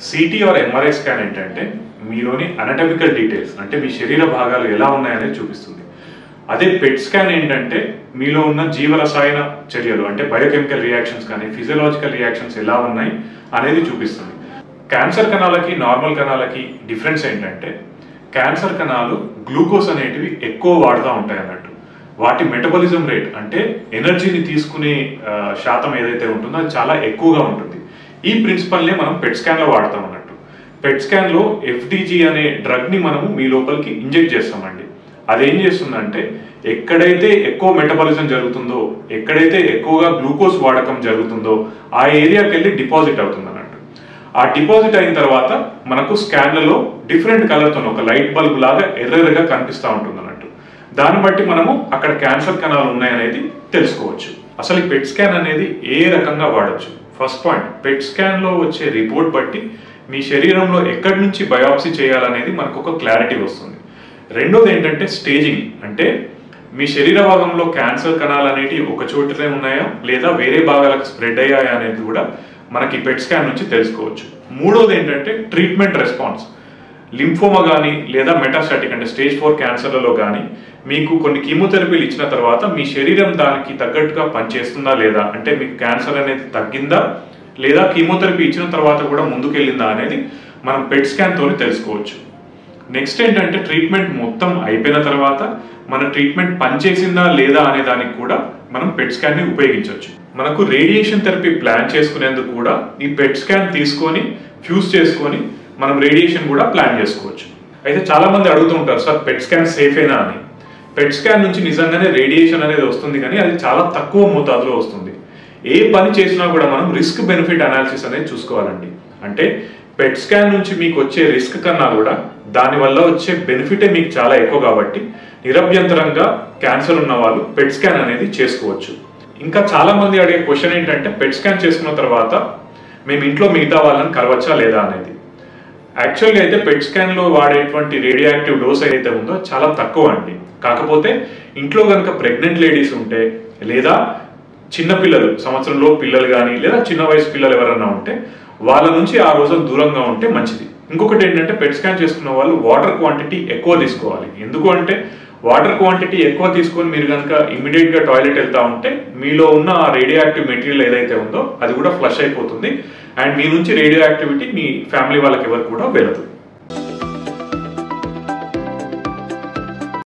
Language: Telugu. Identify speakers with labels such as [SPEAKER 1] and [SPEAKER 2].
[SPEAKER 1] సిటీ ఆర్ ఎంఆర్ఐ స్కాన్ ఏంటంటే మీలోని అనటమికల్ డీటెయిల్స్ అంటే మీ శరీర భాగాలు ఎలా ఉన్నాయనేది చూపిస్తుంది అదే పెట్ స్కాన్ ఏంటంటే మీలో ఉన్న జీవరసాయన చర్యలు అంటే బయోకెమికల్ రియాక్షన్స్ కానీ ఫిజియలాజికల్ రియాక్షన్స్ ఎలా ఉన్నాయి అనేది చూపిస్తుంది క్యాన్సర్ కణాలకి నార్మల్ కణాలకి డిఫరెన్స్ ఏంటంటే క్యాన్సర్ కణాలు గ్లూకోజ్ అనేటివి ఎక్కువ వాడుతూ ఉంటాయి అన్నట్టు వాటి మెటబాలిజం రేట్ అంటే ఎనర్జీని తీసుకునే ఆ, శాతం ఏదైతే ఉంటుందో అది చాలా ఎక్కువగా ఉంటుంది ఈ ప్రిన్సిపల్నే మనం పెట్ స్కాన్లో వాడతాం అన్నట్టు పెట్ స్కాన్లో ఎఫ్డిజి అనే డ్రగ్ని మనము మీ లోపలికి ఇంజెక్ట్ చేస్తామండి అదేం చేస్తుందంటే ఎక్కడైతే ఎక్కువ మెటబాలిజం జరుగుతుందో ఎక్కడైతే ఎక్కువగా గ్లూకోజ్ వాడకం జరుగుతుందో ఆ ఏరియాకి వెళ్ళి డిపాజిట్ అవుతుంది అన్నట్టు ఆ డిపాజిట్ అయిన తర్వాత మనకు స్కాన్లలో డిఫరెంట్ కలర్తో ఒక లైట్ బల్బ్ లాగా ఎర్రగా కనిపిస్తూ ఉంటుంది అన్నట్టు దాన్ని బట్టి మనము అక్కడ క్యాన్సర్ కణాలు ఉన్నాయనేది తెలుసుకోవచ్చు అసలు ఈ పెట్ స్కాన్ అనేది ఏ రకంగా వాడచ్చు ఫస్ట్ పాయింట్ పెట్ స్కాన్ లో వచ్చే రిపోర్ట్ బట్టి మీ శరీరంలో ఎక్కడి నుంచి బయాప్సీ చేయాలనేది మనకు ఒక క్లారిటీ వస్తుంది రెండోది ఏంటంటే స్టేజింగ్ అంటే మీ శరీర భాగంలో క్యాన్సర్ కణాలు అనేటివి ఒక చోటనే ఉన్నాయా లేదా వేరే భాగాలకు స్ప్రెడ్ అయ్యాయా అనేది కూడా మనకి పెట్ స్కాన్ నుంచి తెలుసుకోవచ్చు మూడోది ఏంటంటే ట్రీట్మెంట్ రెస్పాన్స్ లింఫోమా కానీ లేదా మెటాస్టాటిక్ అంటే స్టేజ్ ఫోర్ క్యాన్సర్లలో కానీ మీకు కొన్ని కీమోథెరపీలు ఇచ్చిన తర్వాత మీ శరీరం దానికి తగ్గట్టుగా పనిచేస్తుందా లేదా అంటే మీకు క్యాన్సర్ అనేది తగ్గిందా లేదా కీమోథెరపీ ఇచ్చిన తర్వాత కూడా ముందుకెళ్ళిందా అనేది మనం పెట్ స్కాన్ తోని తెలుసుకోవచ్చు నెక్స్ట్ ఏంటంటే ట్రీట్మెంట్ మొత్తం అయిపోయిన తర్వాత మన ట్రీట్మెంట్ పనిచేసిందా లేదా అనే దానికి కూడా మనం పెట్ స్కాన్ ని ఉపయోగించవచ్చు మనకు రేడియేషన్ థెరపీ ప్లాన్ చేసుకునేందుకు కూడా ఈ పెట్ స్కాన్ తీసుకొని ఫ్యూజ్ చేసుకొని మనం రేడియేషన్ కూడా ప్లాన్ చేసుకోవచ్చు అయితే చాలా మంది అడుగుతూ ఉంటారు సార్ పెట్ స్కాన్ సేఫేనా అని పెట్ స్కాన్ నుంచి నిజంగానే రేడియేషన్ అనేది వస్తుంది కానీ అది చాలా తక్కువ మోతాదులో వస్తుంది ఏ పని చేసినా కూడా మనం రిస్క్ బెనిఫిట్ అనాలిసిస్ అనేది చూసుకోవాలండి అంటే పెట్ స్కాన్ నుంచి మీకు వచ్చే రిస్క్ కన్నా కూడా దానివల్ల వచ్చే బెనిఫిటే మీకు చాలా ఎక్కువ కాబట్టి నిరభ్యంతరంగా క్యాన్సర్ ఉన్న వాళ్ళు పెట్ స్కాన్ అనేది చేసుకోవచ్చు ఇంకా చాలా మంది అడిగే క్వశ్చన్ ఏంటంటే పెట్ స్కాన్ చేసుకున్న తర్వాత మేము ఇంట్లో మిగతా వాళ్ళని కలవచ్చా లేదా అనేది యాక్చువల్గా అయితే పెట్ స్కాన్ లో వాడేటువంటి రేడియో యాక్టివ్ డోస్ ఏదైతే ఉందో చాలా తక్కువ అండి కాకపోతే ఇంట్లో కనుక ప్రెగ్నెంట్ లేడీస్ ఉంటే లేదా చిన్న పిల్లలు సంవత్సరంలో పిల్లలు కానీ లేదా చిన్న వయసు పిల్లలు ఎవరైనా ఉంటే వాళ్ళ నుంచి ఆ రోజు దూరంగా ఉంటే మంచిది ఇంకొకటి ఏంటంటే పెట్ స్కాన్ చేసుకున్న వాళ్ళు వాటర్ క్వాంటిటీ ఎక్కువ తీసుకోవాలి ఎందుకు అంటే వాటర్ క్వాంటిటీ ఎక్కువ తీసుకొని మీరు కనుక ఇమీడియట్ గా టాయిలెట్ వెళ్తా ఉంటే మీలో ఉన్న ఆ రేడియో యాక్టివ్ మెటీరియల్ ఏదైతే ఉందో అది కూడా ఫ్లష్ అయిపోతుంది అండ్ మీ నుంచి రేడియో యాక్టివిటీ మీ ఫ్యామిలీ వాళ్ళకి ఎవరు కూడా వెళ్ళదు